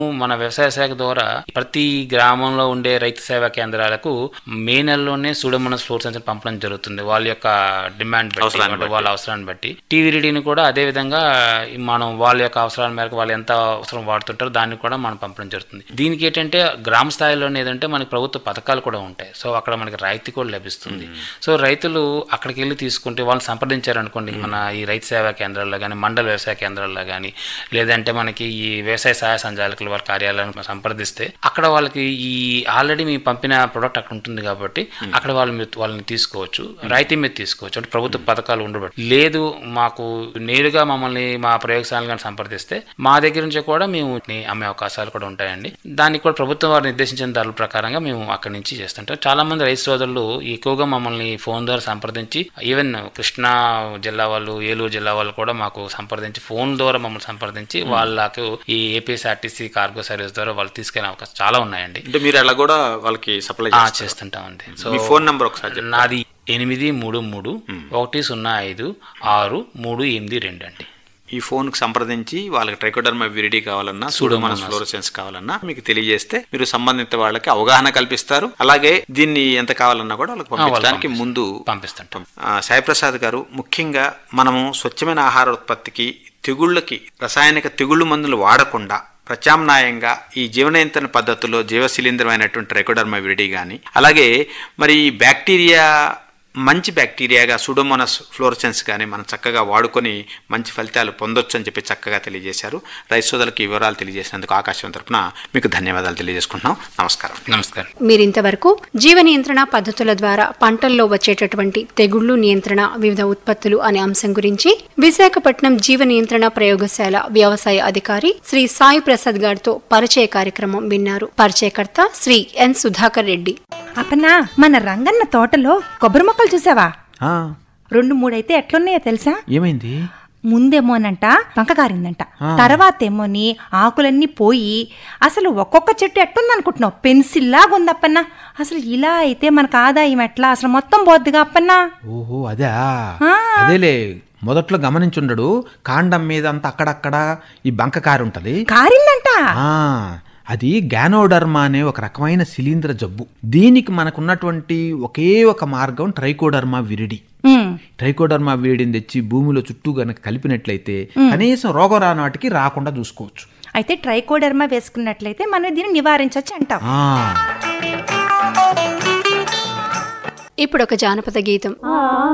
మన వ్యవసాయ శాఖ ద్వారా ప్రతి గ్రామంలో ఉండే రైతు సేవా కేంద్రాలకు మే నెలలోనే సూడోమోనాస్ ఫ్లోర్ సెన్సర్ పంపడం జరుగుతుంది వాళ్ళ యొక్క డిమాండ్ బట్టి అవసరాన్ని అంటే వాళ్ళ అవసరాన్ని బట్టి టీవీ రీడీని కూడా అదే విధంగా మనం వాళ్ళ యొక్క అవసరాల మేరకు వాళ్ళు ఎంత అవసరం వాడుతుంటారో దాన్ని కూడా మనం పంపడం జరుగుతుంది దీనికి ఏంటంటే గ్రామ స్థాయిలోనే ఏదంటే మనకి ప్రభుత్వ పథకాలు కూడా ఉంటాయి సో అక్కడ మనకి రాయితీ కూడా లభిస్తుంది సో రైతులు అక్కడికి వెళ్ళి తీసుకుంటే వాళ్ళు సంప్రదించారు అనుకోండి మన ఈ రైతు సేవా కేంద్రాల్లో కానీ మండల వ్యవసాయ కేంద్రాల్లో కానీ లేదంటే మనకి ఈ వ్యవసాయ సహాయ సంచాలకుల వారి కార్యాలయాలను సంప్రదిస్తే అక్కడ వాళ్ళకి ఈ ఆల్రెడీ మీ పంపిన ప్రోడక్ట్ అక్కడ ఉంటుంది కాబట్టి అక్కడ వాళ్ళు మీరు వాళ్ళని తీసుకోవచ్చు రాయితీ మీద తీసుకోవచ్చు అంటే ప్రభుత్వ పథకాలు ఉండబట్టి లేదు మాకు నేరుగా మమ్మల్ని మా ప్రయోగశాలను కానీ సంప్రదిస్తే మా దగ్గర నుంచి కూడా మేము ని అమ్మే అవకాశాలు కూడా ఉంటాయండి దానికి కూడా ప్రభుత్వం వారు నిర్దేశించిన ధరల ప్రకారంగా మేము అక్కడి నుంచి చేస్తుంటాం చాలా మంది రైతు సోదరులు ఎక్కువగా మమ్మల్ని ఫోన్ ద్వారా సంప్రదించి ఈవెన్ కృష్ణా జిల్లా వాళ్ళు ఏలూరు జిల్లా వాళ్ళు కూడా మాకు సంప్రదించి ఫోన్ ద్వారా మమ్మల్ని సంప్రదించి వాళ్ళకు ఈ ఏపీఎస్ఆర్టీసీ కార్గో సర్వీస్ ద్వారా వాళ్ళు తీసుకెళ్ళే అవకాశం చాలా ఉన్నాయండి అంటే మీరు అలా కూడా వాళ్ళకి సప్లై ఆ, చేస్తారు చేస్తుంటామండి సో మీ ఫోన్ నంబర్ ఒకసారి చెప్పండి. నాది ఎనిమిది మూడు మూడు ఒకటి సున్నా ఐదు ఆరు మూడు ఎనిమిది రెండు అండి ఈ ఫోన్ కి సంప్రదించి వాళ్ళకి ట్రైకోడర్మా విరిడి కావాలన్నా సూడోమోనాస్ ఫ్లోరోసెన్స్ కావాలన్నా మీకు తెలియజేస్తే మీరు సంబంధిత వాళ్ళకి అవగాహన కల్పిస్తారు అలాగే దీన్ని ఎంత కావాలన్నా కూడా వాళ్ళకి పంపించడానికి ముందు పంపిస్తుంటాం ఆ, సాయిప్రసాద్ గారు ముఖ్యంగా మనము స్వచ్ఛమైన ఆహార ఉత్పత్తికి తెగుళ్ళకి రసాయనిక తెగుళ్ళు మందులు వాడకుండా ప్రత్యామ్నాయంగా ఈ జీవనయంత్రణ పద్ధతిలో జీవశిలీంద్రమైనటువంటి రెకోడర్మా విరిడి కానీ అలాగే మరి ఈ బ్యాక్టీరియా మంచి బ్యాక్టీరియాగా సుడోమోనస్ ఫ్లోరసెన్స్ కానీ మనం చక్కగా వాడుకొని మంచి ఫలితాలు పొందొచ్చు అని చెప్పి చక్కగా తెలియజేశారు రైతు సోదరులకు ఈ వివరాలు తెలియజేసినందుకు ఆకాశం తరపున మీకు ధన్యవాదాలు తెలియజేసుకుంటున్నాం నమస్కారం నమస్కారం మీరింతవరకు జీవ నియంత్రణ పద్ధతుల ద్వారా పంటల్లో వచ్చేటటువంటి తెగుళ్లు నియంత్రణ వివిధ ఉత్పత్తులు అనే అంశం గురించి విశాఖపట్నం జీవ నియంత్రణ ప్రయోగశాల వ్యవసాయ అధికారి శ్రీ సాయి ప్రసాద్ గారితో పరిచయ కార్యక్రమం విన్నారు పరిచయకర్త శ్రీ ఎన్ సుధాకర్ రెడ్డి అపనా మన రంగన్న తోటలో కొబ్బరి మొక్కలు చూసావా ఆ, రెండు మూడైతే ఎట్లున్నాయో తెలుసా ఏమైంది ముందేమోనంట పంక కారిందంట తర్వాత ఏమోని ఆకులన్నీ పోయి అసలు ఒక్కొక్క చెట్టు ఎట్టుంది అనుకుంటున్నావు పెన్సిల్ లాగా ఉందప్పన్న అసలు ఇలా అయితే మనకు ఆదాయం ఎట్లా అసలు మొత్తం పోద్దిగా అప్పన్నా ఓహో అదే అదేలే మొదట్లో గమనించుండడు కాండం మీద అంతా అక్కడక్కడ ఈ బంక కారు ఉంటది కారిందంట ఆ, అది గ్యానోడర్మా అనే ఒక రకమైన శిలీంద్ర జబ్బు దీనికి మనకున్నటువంటి ఒకే ఒక మార్గం ట్రైకోడర్మా విరిడి ఉమ్, ట్రైకోడర్మా విరిడిని తెచ్చి భూమిలో చుట్టూ గనక కలిపినట్లయితే కనీసం రోగం రాని వాటికి రాకుండా చూసుకోవచ్చు అయితే ట్రైకోడర్మా వేసుకున్నట్లయితే మనం దీన్ని నివారించవచ్చు అంటాం ఆ ఇప్పుడు ఒక జానపద గీతం ఆ